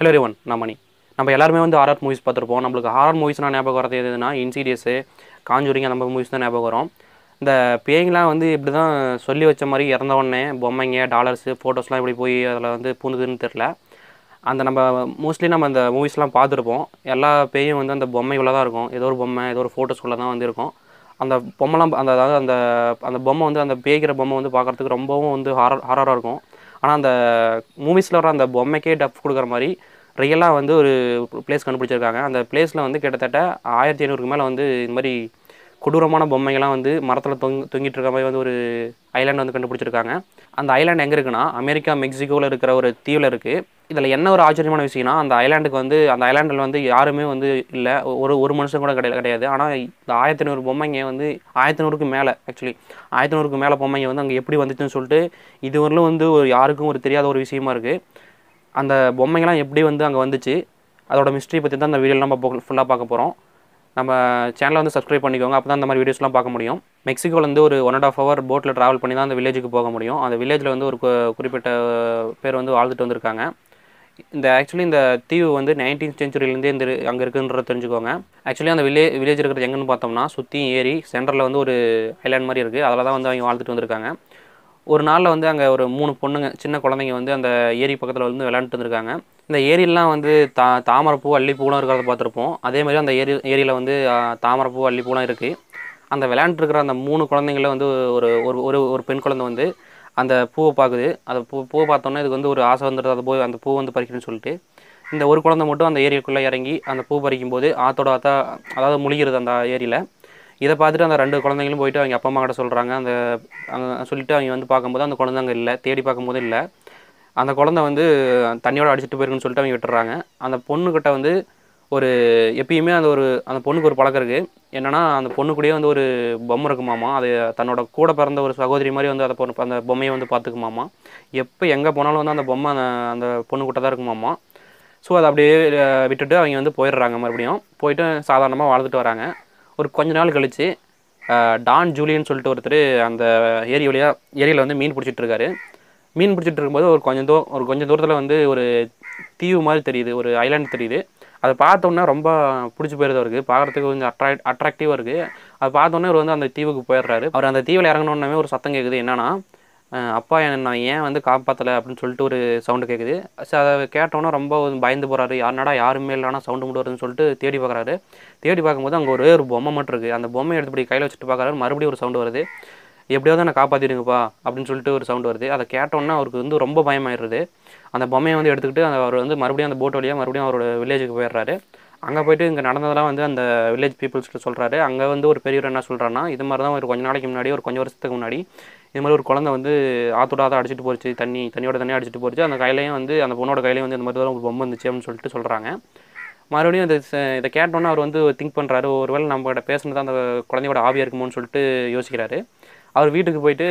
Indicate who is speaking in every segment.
Speaker 1: hello one நான் மணி நம்ம எல்லாருமே வந்து ஹாரர் மூவிஸ் பார்த்துருப்போம் நம்மளுக்கு ஹாரர் மூவிஸ்னால் ஞாபகம் வரது எதுனா இன்சீரியஸு காஞ்சூரிங் அந்த மாதிரி மூவிஸ் தான் ஞாபகம் வரும் இந்த பேய்ங்களாம் வந்து இப்படி தான் சொல்லி வச்ச மாதிரி இறந்த உடனே பொம்மைங்க டாலர்ஸு ஃபோட்டோஸ்லாம் இப்படி போய் அதில் வந்து பூந்துதுன்னு தெரில அந்த நம்ம மோஸ்ட்லி நம்ம அந்த மூவிஸ்லாம் பார்த்துருப்போம் எல்லா பேயும் வந்து அந்த பொம்மைக்குள்ளே தான் இருக்கும் ஏதோ ஒரு பொம்மை ஏதோ ஒரு ஃபோட்டோஸ்குள்ளே தான் வந்து இருக்கும் அந்த பொம்மைலாம் அந்த அதாவது அந்த அந்த பொம்மை வந்து அந்த பேய்க்கிற பொம்மை வந்து பார்க்குறதுக்கு ரொம்பவும் வந்து ஹாரர் ஹாரராக இருக்கும் ஆனால் அந்த மூவிஸில் வர அந்த பொம்மைக்கே டஃப் கொடுக்குற மாதிரி ரியலாக வந்து ஒரு பிளேஸ் கண்டுபிடிச்சிருக்காங்க அந்த பிளேஸில் வந்து கிட்டத்தட்ட ஆயிரத்தி ஐநூறுக்கு மேலே வந்து இந்த மாதிரி கொடூரமான பொம்மைகள்லாம் வந்து மரத்தில் தொங் தொங்கிட்டு இருக்க மாதிரி வந்து ஒரு ஐலாண்ட் வந்து கண்டுபிடிச்சிருக்காங்க அந்த ஐலாண்ட் எங்கே இருக்குன்னா அமெரிக்கா மெக்சிகோவில் இருக்கிற ஒரு தீவில் இருக்குது இதில் என்ன ஒரு ஆச்சரியமான விஷயம்னா அந்த ஐலாண்டுக்கு வந்து அந்த ஐலாண்டில் வந்து யாருமே வந்து இல்லை ஒரு ஒரு மனுஷன் கூட கிடையாது கிடையாது ஆனால் இந்த ஆயிரத்தி ஐநூறு பொம்மைங்க வந்து ஆயிரத்தி நூறுக்கு மேலே ஆக்சுவலி ஆயிரத்தி நூறுக்கு மேலே பொம்மைங்க வந்து அங்கே எப்படி வந்துச்சுன்னு சொல்லிட்டு இதுவரையிலும் வந்து ஒரு யாருக்கும் ஒரு தெரியாத ஒரு விஷயமா இருக்குது அந்த பொம்மைங்கள்லாம் எப்படி வந்து அங்கே வந்துச்சு அதோட மிஸ்ட்ரி பற்றி தான் அந்த வீடியோலாம் நம்ம ஃபுல்லாக பார்க்க போகிறோம் நம்ம சேனலை வந்து சப்ஸ்கிரைப் பண்ணிக்கோங்க அப்போ தான் அந்த மாதிரி வீடியோஸ்லாம் பார்க்க முடியும் மெக்சிகோலேருந்து ஒரு ஒன் அண்ட் ஆஃப் ஹவர் போட்டில் ட்ராவல் பண்ணி தான் அந்த வில்லேஜுக்கு போக முடியும் அந்த வில்லேஜில் வந்து ஒரு கு- குறிப்பிட்ட பேர் வந்து வாழ்ந்துட்டு வந்திருக்காங்க இந்த ஆக்சுவலி இந்த தீவு வந்து நைன்டீன் சென்ச்சுரியிலேருந்தே இந்த அங்கே இருக்குன்றத தெரிஞ்சுக்கோங்க ஆக்சுவலி அந்த வில்லே வில்லேஜ் இருக்கிறது எங்கன்னு பார்த்தோம்னா சுற்றி ஏரி சென்டரில் வந்து ஒரு ஐலாண்ட் மாதிரி இருக்குது அதில் தான் வந்து அவங்க வாழ்ந்துட்டு வந்திருக்காங்க ஒரு நாளில் வந்து அங்கே ஒரு மூணு பொண்ணுங்க சின்ன குழந்தைங்க வந்து அந்த ஏரி பக்கத்தில் வந்து விளையாண்டுட்டு இருந்திருக்காங்க இந்த ஏரியிலாம் வந்து தா தாமரைப்பூ அல்லிப்பூலாம் இருக்கிறத பார்த்துருப்போம் அதே மாதிரி அந்த ஏரி ஏரியில் வந்து ஆ, தாமரைப்பூ அல்லிப்பூலாம் இருக்குது அந்த விளையாண்டுருக்கிற அந்த மூணு குழந்தைங்கள வந்து ஒரு ஒரு ஒரு ஒரு பெண் குழந்தை வந்து அந்த பூவை பார்க்குது அந்த பூ பூவை பார்த்தோன்னே இதுக்கு வந்து ஒரு ஆசை வந்துடுது அது போய் அந்த பூ வந்து பறிக்கணும்னு சொல்லிட்டு இந்த ஒரு குழந்தை மட்டும் அந்த ஏரிக்குள்ளே இறங்கி அந்த பூ பறிக்கும் போது ஆத்தோட ஆத்தா அதாவது முழிகிறது அந்த ஏரியில் இதை பார்த்துட்டு அந்த ரெண்டு குழந்தைங்களும் போயிட்டு அவங்க அப்பா அம்மா கிட்ட சொல்கிறாங்க அந்த அங்கே சொல்லிட்டு அவங்க வந்து பார்க்கும்போது அந்த குழந்தை அங்கே இல்லை தேடி பார்க்கும்போது இல்லை அந்த குழந்தை வந்து தண்ணியோட அடிச்சிட்டு போயிருக்குன்னு சொல்லிட்டு அவங்க விட்டுறாங்க அந்த பொண்ணுக்கிட்ட வந்து ஒரு எப்பயுமே அந்த ஒரு அந்த பொண்ணுக்கு ஒரு பழக்கம் இருக்குது என்னன்னா அந்த பொண்ணு கூடயே வந்து ஒரு பொம்மை இருக்குமாமா அது தன்னோட கூட பிறந்த ஒரு சகோதரி மாதிரி வந்து அந்த பொண்ணு அந்த பொம்மையை வந்து பார்த்துக்குமாமா எப்போ எங்கே போனாலும் வந்து அந்த பொம்மை அந்த அந்த பொண்ணுக்கிட்ட தான் இருக்குமாமா ஸோ அதை அப்படியே அஹ், விட்டுட்டு அவங்க வந்து போயிடுறாங்க மறுபடியும் போயிட்டு சாதாரணமாக வாழ்ந்துட்டு வராங்க ஒரு கொஞ்ச நாள் கழிச்சு அஹ், டான் ஜூலியன் சொல்லிட்டு ஒருத்தர் அந்த ஏரி வழியாக ஏரியில் வந்து மீன் பிடிச்சிட்டு இருக்காரு மீன் பிடிச்சிட்டு இருக்கும்போது ஒரு கொஞ்சம் தூரம் ஒரு கொஞ்சம் தூரத்தில் வந்து ஒரு தீவு மாதிரி தெரியுது ஒரு ஐலாண்ட் தெரியுது அதை பார்த்தோன்னே ரொம்ப பிடிச்சி போயிருது அவருக்கு பார்க்குறதுக்கு கொஞ்சம் அட்ராக்ட் அட்ராக்டிவாக இருக்குது அதை பார்த்தோன்னே அவர் வந்து அந்த தீவுக்கு போயிடுறாரு அவர் அந்த தீவில் இறங்கினோடனே ஒரு சத்தம் கேட்குது என்னன்னா அஹ் அப்பா என்ன நான் ஏன் வந்து காப்பாற்றலை அப்படின்னு சொல்லிட்டு ஒரு சவுண்டு கேட்குது ஸோ அதை கேட்டோன்னே ரொம்ப வந்து பயந்து போகிறாரு யாருனாடா யாருமே இல்லைனா சவுண்டு மட்டும் வருதுன்னு சொல்லிட்டு தேடி பார்க்குறாரு தேடி பார்க்கும்போது அங்கே ஒரே ஒரு பொம்மை மட்டும் இருக்குது அந்த பொம்மையை எடுத்து இப்படி கையில் வச்சுட்டு பார்க்குறாரு மறுபடியும் ஒரு சவுண்டு வருது எப்படியாவது என்னை காப்பாற்றிடுங்கப்பா அப்படின்னு சொல்லிட்டு ஒரு சவுண்டு வருது அதை கேட்டோன்னே அவருக்கு வந்து ரொம்ப பயமாயிடுது அந்த பொம்மையை வந்து எடுத்துக்கிட்டு அந்த அவர் வந்து மறுபடியும் அந்த போட் வழியாக மறுபடியும் அவரோட வில்லேஜுக்கு போயிடுறாரு அங்கே போயிட்டு இங்கே நடந்ததெல்லாம் வந்து அந்த வில்லேஜ் பீப்புள்ஸ்கிட்ட சொல்கிறாரு அங்கே வந்து ஒரு பெரியவர் என்ன சொல்கிறாருன்னா இது மாதிரி தான் ஒரு கொஞ்ச நாளைக்கு முன்னாடி ஒரு கொஞ்சம் வருஷத்துக்கு முன்னாடி இது மாதிரி ஒரு குழந்தை வந்து ஆத்தோட ஆத்தா அடிச்சிட்டு போச்சு தண்ணி தண்ணியோட தண்ணி அடிச்சிட்டு போச்சு அந்த கையிலையும் வந்து அந்த பொண்ணோட கையிலையும் வந்து இந்த மாதிரி தான் ஒரு பொம்மை இருந்துச்சு அப்படின்னு சொல்லிட்டு சொல்கிறாங்க மறுபடியும் இந்த ச- இதை கேட்டோன்னே அவர் வந்து திங்க் பண்ணுறாரு ஒருவேளை நம்ம கிட்ட பேசுனது அந்த குழந்தையோட ஆவியாக இருக்குமோன்னு சொல்லிட்டு யோசிக்கிறாரு அவர் வீட்டுக்கு போயிட்டு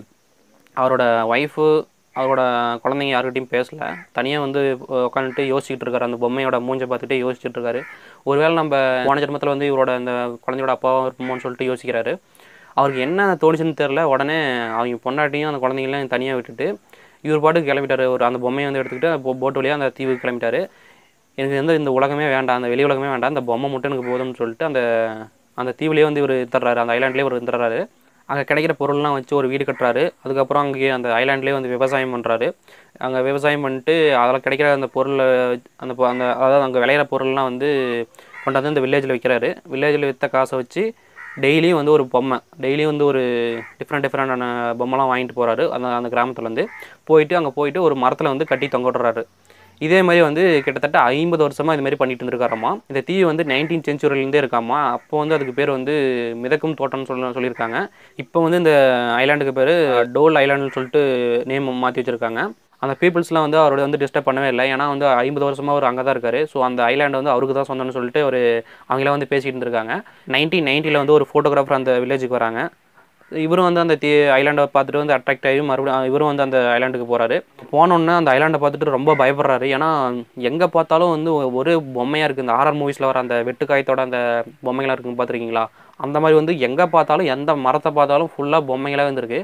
Speaker 1: அவரோட ஒய்ஃபு அவரோட குழந்தைங்க யாருக்கிட்டையும் பேசல தனியாக வந்து உட்காந்துட்டு யோசிச்சுட்டு இருக்காரு அந்த பொம்மையோட மூஞ்சை பார்த்துட்டே யோசிச்சுட்டு இருக்காரு ஒருவேளை நம்ம போன ஜென்மத்தில் வந்து இவரோட அந்த குழந்தையோட அப்பாவும் இருப்போமோன்னு சொல்லிட்டு யோசிக்கிறாரு அவருக்கு என்ன தோணுச்சுன்னு தெரில உடனே அவங்க பொண்டாட்டியும் அந்த குழந்தைங்களையும் தனியாக விட்டுட்டு இவர் பாட்டுக்கு கிளம்பிட்டாரு ஒரு அந்த பொம்மையை வந்து எடுத்துக்கிட்டு போட் வழியாக அந்த தீவுக்கு கிளம்பிட்டாரு எனக்கு வந்து இந்த உலகமே வேண்டாம் அந்த வெளி உலகமே வேண்டாம் இந்த பொம்மை மட்டும் எனக்கு போதும்னு சொல்லிட்டு அந்த அந்த தீவுலேயே வந்து இவர் தர்றாரு அந்த ஐலாண்ட்லேயே இவர் தர்றாரு அங்கே கிடைக்கிற பொருள்லாம் வச்சு ஒரு வீடு கட்டுறாரு அதுக்கப்புறம் அங்கேயே அந்த ஐலாண்ட்லேயே வந்து விவசாயம் பண்ணுறாரு அங்கே விவசாயம் பண்ணிட்டு அதில் கிடைக்கிற அந்த பொருளை அந்த பொ- அந்த அதாவது அங்கே விளையிற பொருள்லாம் வந்து கொண்டாந்து இந்த வில்லேஜில் விற்கிறாரு வில்லேஜில் விற்ற காசை வச்சு டெய்லியும் வந்து ஒரு பொம்மை டெய்லியும் வந்து ஒரு டிஃப்ரெண்ட் டிஃப்ரெண்டான பொம்மைலாம் வாங்கிட்டு போகிறாரு அந்த அந்த கிராமத்துலேருந்து போயிட்டு அங்கே போயிட்டு ஒரு மரத்தில் வந்து கட்டி தொங்க விடுறாரு இதே மாதிரி வந்து கிட்டத்தட்ட ஐம்பது வருஷமாக இது மாதிரி பண்ணிட்டு இருந்திருக்காராமா இந்த தீவு வந்து நைன்டீன் சென்ச்சுரியிலேருந்தே இருக்காமா அப்போ வந்து அதுக்கு பேர் வந்து மிதக்கும் தோட்டம்னு சொல்ல சொல்லியிருக்காங்க இப்போ வந்து இந்த ஐலாண்டுக்கு பேர் டோல் ஐலாண்டுன்னு சொல்லிட்டு நேம் மாற்றி வச்சுருக்காங்க அந்த பீப்புள்ஸ்லாம் வந்து அவரோட வந்து டிஸ்டர்ப் பண்ணவே இல்லை ஏன்னா வந்து ஐம்பது வருஷமாக அவர் அங்கே தான் இருக்காரு ஸோ அந்த ஐலாண்டு வந்து அவருக்கு தான் சொந்தம்னு சொல்லிட்டு ஒரு அவங்கள வந்து பேசிகிட்டு இருந்திருக்காங்க நைன்டீன் நைன்ட்டியில் வந்து ஒரு ஃபோட்டோகிராஃபர் அந்த வில்லேஜுக்கு வராங்க இவரும் வந்து அந்த தீ ஐலாண்டை பார்த்துட்டு வந்து அட்ராக்ட் ஆகி மறுபடியும் இவரும் வந்து அந்த ஐலாண்டுக்கு போகிறாரு போனோன்னே அந்த ஐலாண்டை பார்த்துட்டு ரொம்ப பயப்படுறாரு ஏன்னா எங்கே பார்த்தாலும் வந்து ஒ- ஒரு பொம்மையாக இருக்குது இந்த ஆர்ஆர் மூவிஸில் வர அந்த வெட்டு காயத்தோட அந்த பொம்மைகளாக இருக்குன்னு பார்த்துருக்கீங்களா அந்த மாதிரி வந்து எங்கே பார்த்தாலும் எந்த மரத்தை பார்த்தாலும் ஃபுல்லாக பொம்மைகளாக வந்துருக்கு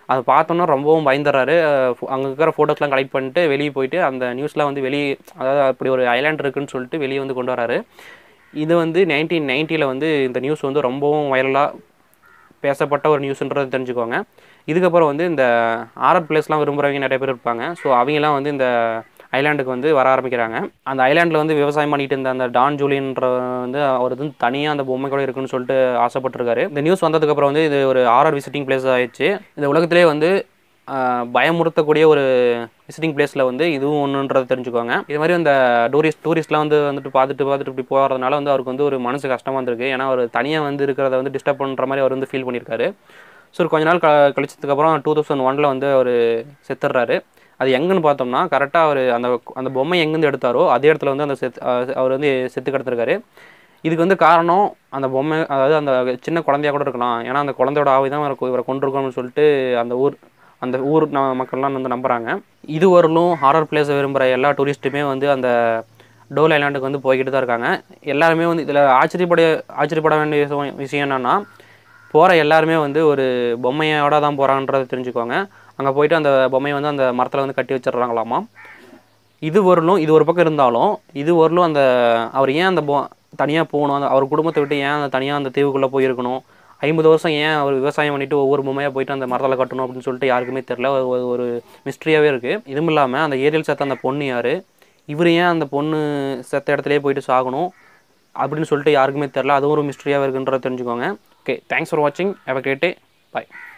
Speaker 1: அதை பார்த்தோன்னா ரொம்பவும் பயந்துடுறாரு அங்கே இருக்கிற ஃபோட்டோஸ்லாம் கலெக்ட் பண்ணிட்டு வெளியே போயிட்டு அந்த நியூஸ்லாம் வந்து வெளியே அதாவது அப்படி ஒரு ஐலாண்ட் இருக்குன்னு சொல்லிட்டு வெளியே வந்து கொண்டு வராரு இது வந்து நைன்டீன் நைன்ட்டியில் வந்து இந்த நியூஸ் வந்து ரொம்பவும் வைரலாக பேசப்பட்ட ஒரு நியூஸ்ன்றது தெரிஞ்சுக்கோங்க இதுக்கப்புறம் வந்து இந்த ஆர்ஆர் பிளேஸ்லாம் விரும்புகிறவங்க நிறைய பேர் இருப்பாங்க ஸோ அவங்கெல்லாம் வந்து இந்த ஐலாண்டுக்கு வந்து வர ஆரம்பிக்கிறாங்க அந்த ஐலாண்டில் வந்து விவசாயம் பண்ணிட்டு இருந்த அந்த டான் ஜூலியன்ற வந்து அவர் வந்து தனியாக அந்த பொம்மை கூட இருக்குன்னு சொல்லிட்டு ஆசைப்பட்டிருக்காரு இந்த நியூஸ் வந்ததுக்கப்புறம் வந்து இது ஒரு ஆர்ஆர் விசிட்டிங் பிளேஸ் ஆயிடுச்சு இந்த உலகத்திலே வந்து ஆஹ், பயமுறுத்தக்கூடிய ஒரு விசிட்டிங் பிளேஸில் வந்து இதுவும் ஒன்றுன்றதை தெரிஞ்சுக்கோங்க இது மாதிரி இந்த டூரிஸ்ட் டூரிஸ்ட்லாம் வந்து வந்துட்டு பார்த்துட்டு பார்த்துட்டு இப்படி போகிறதுனால வந்து அவருக்கு வந்து ஒரு மனசு கஷ்டமாக இருந்திருக்கு ஏன்னா அவர் தனியாக வந்து இருக்கிறத வந்து டிஸ்டர்ப் பண்ணுற மாதிரி அவர் வந்து ஃபீல் பண்ணியிருக்காரு ஸோ கொஞ்ச நாள் க கழிச்சதுக்கப்புறம் டூ தௌசண்ட் ஒனில் வந்து அவர் செத்துடுறாரு அது எங்கன்னு பார்த்தோம்னா கரெக்டாக அவர் அந்த அந்த பொம்மை எங்கேருந்து எடுத்தாரோ அதே இடத்துல வந்து அந்த செத்து அஹ் அவர் வந்து செத்து கிடந்திருக்காரு இதுக்கு வந்து காரணம் அந்த பொம்மை அதாவது அந்த சின்ன குழந்தையா கூட இருக்கலாம் ஏன்னா அந்த குழந்தையோட ஆவி தான் இவரை கொ- இவரை கொண்டிருக்கோம்னு சொல்லிட்டு அந்த ஊர் அந்த ஊர் ந மக்கள்லாம் வந்து நம்புகிறாங்க இது வரலும் ஹாரர் பிளேஸை விரும்புகிற எல்லா டூரிஸ்ட்டுமே வந்து அந்த டோல் ஐலாண்டுக்கு வந்து போய்கிட்டு தான் இருக்காங்க எல்லாருமே வந்து இதில் ஆச்சரியப்பட ஆச்சரியப்பட வேண்டிய விஷயம் விஷயம் என்னன்னா போகிற எல்லாருமே வந்து ஒரு பொம்மையோட தான் போகிறான்றதை தெரிஞ்சுக்கோங்க அங்கே போயிட்டு அந்த பொம்மையை வந்து அந்த மரத்தில் வந்து கட்டி வச்சிடுறாங்களாமா இது வரலும் இது ஒரு பக்கம் இருந்தாலும் இது வரலும் அந்த அவர் ஏன் அந்த பொ தனியாக போகணும் அந்த அவர் குடும்பத்தை விட்டு ஏன் அந்த தனியாக அந்த தீவுக்குள்ளே போயிருக்கணும் ஐம்பது வருஷம் ஏன் அவர் விவசாயம் பண்ணிட்டு ஒவ்வொரு பொம்மையாக போயிட்டு அந்த மரத்தில் கட்டணும் அப்படின்னு சொல்லிட்டு யாருக்குமே தெரில ஒரு ஒரு- ஒரு மிஸ்ட்ரியாகவே இருக்குது இதுவும் இல்லாமல் அந்த ஏரியல் செத்த அந்த பொண்ணு யார் இவர் ஏன் அந்த பொண்ணு செத்த இடத்துலயே போயிட்டு சாகணும் அப்படின்னு சொல்லிட்டு யாருக்குமே தெரில அதுவும் ஒரு மிஸ்ட்ரியாக இருக்குன்றத தெரிஞ்சுக்கோங்க ஓகே தேங்க்ஸ் ஃபார் வாட்சிங் have a great day bye